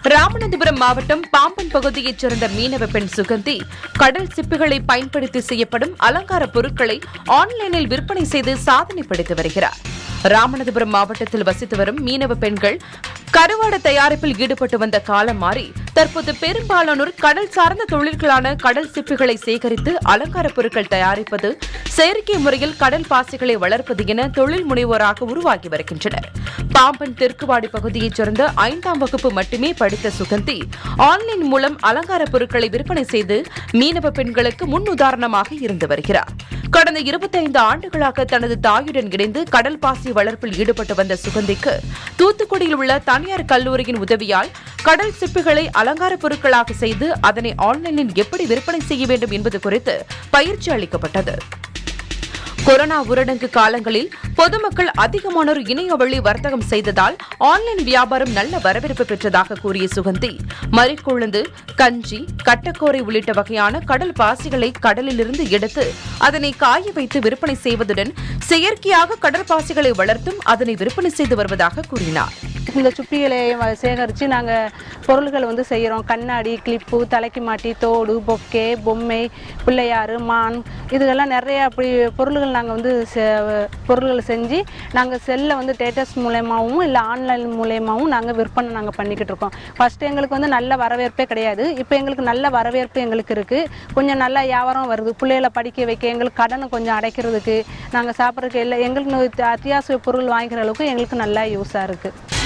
ராமநாதபுரம் மாவட்டம் பாம்பன் பகுதியைச் சேர்ந்த மீனவ பெண் சுகந்தி கடல் சிப்பிகளை பயன்படுத்தி செய்யப்படும் அலங்கார பொருட்களை ஆன்லைனில் விற்பனை செய்து சாதனை படைத்து வருகிறார் ராமநாதபுரம் மாவட்டத்தில் வசித்து வரும் மீனவ பெண்கள் கருவாடு தயாரிப்பில் ஈடுபட்டு வந்த காலம் மாறி தற்போது பெரும்பாலானோர் கடல் சார்ந்த தொழில்களான கடல் சிப்பிகளை சேகரித்து அலங்கார பொருட்கள் தயாரிப்பது செயற்கை முறையில் கடல் பாசிகளை வளர்ப்பது என தொழில் முனைவோராக உருவாகி வருகின்றனர் பாம்பன் தெற்குவாடி பகுதியைச் சேர்ந்த ஐந்தாம் வகுப்பு மட்டுமே படித்த சுகந்தி ஆன்லைன் மூலம் அலங்கார பொருட்களை விற்பனை செய்து மீனவ பெண்களுக்கு முன் உதாரணமாக இருந்து வருகிறார் கடந்த இருபத்தைந்து ஆண்டுகளாக தனது தாயுடன் இணைந்து கடல் பாசி வளர்ப்பில் ஈடுபட்டு வந்த சுகந்திக்கு தூத்துக்குடியில் உள்ள தனியார் கல்லூரியின் உதவியால் கடல் சிப்பிகளை அலங்கார பொருட்களாக செய்து அதனை ஆன்லைனில் எப்படி விற்பனை செய்ய வேண்டும் என்பது குறித்து பயிற்சி அளிக்கப்பட்டது கொரோனா ஊரடங்கு காலங்களில் பொதுமக்கள் அதிகமானோர் இணைய வழி வர்த்தகம் செய்ததால் ஆன்லைன் வியாபாரம் நல்ல வரவேற்பு பெற்றதாக கூறிய சுகந்தி மறிக்கொழுந்து கஞ்சி கட்டக்கோரை உள்ளிட்ட வகையான கடல் பாசிகளை கடலிலிருந்து எடுத்து அதனை காய வைத்து விற்பனை செய்வதுடன் செயற்கையாக கடல் பாசிகளை வளர்த்தும் அதனை விற்பனை செய்து வருவதாக கூறினார் இந்த சுப்பிகளை வ- சேகரித்து நாங்கள் பொருள்கள் வந்து செய்கிறோம் கண்ணாடி கிளிப்பு தலைக்கு மாட்டி தோடு பொக்கே பொம்மை பிள்ளையாறு மான் இதுகெல்லாம் நிறைய அப்படி பொருள்கள் நாங்கள் வந்து செ- பொருள்கள் செஞ்சு நாங்கள் செல்லில் வந்து டேட்டஸ் மூலயமாவும் இல்லை ஆன்லைன் மூலயமாவும் நாங்கள் விற்பனை நாங்கள் பண்ணிக்கிட்டு இருக்கோம் ஃபஸ்ட்டு எங்களுக்கு வந்து நல்ல வரவேற்பே கிடையாது இப்போ எங்களுக்கு நல்ல வரவேற்பு எங்களுக்கு இருக்குது கொஞ்சம் நல்ல வியாபாரம் வருது பிள்ளைகளை படிக்க வைக்க எங்களுக்கு கடனை கொஞ்சம் அடைக்கிறதுக்கு நாங்கள் சாப்பிட்றதுக்கு எல்லாம் எங்களுக்கு அத்தியாவசிய பொருள் வாங்கிக்கிற அளவுக்கு எங்களுக்கு நல்லா யூஸாக இருக்குது